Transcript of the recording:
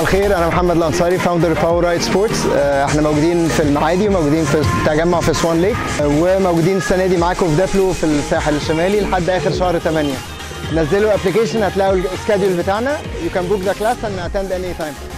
الخير انا محمد الانصاري فاوندر باور رايد سبورتس احنا موجودين في المعادي وموجودين في تجمع في سوان ليك آه، وموجودين السنه دي معاكم في دافلو في الساحل الشمالي لحد اخر شهر 8 نزلوا ابلكيشن هتلاقوا السكادول بتاعنا you can book the class and attend any time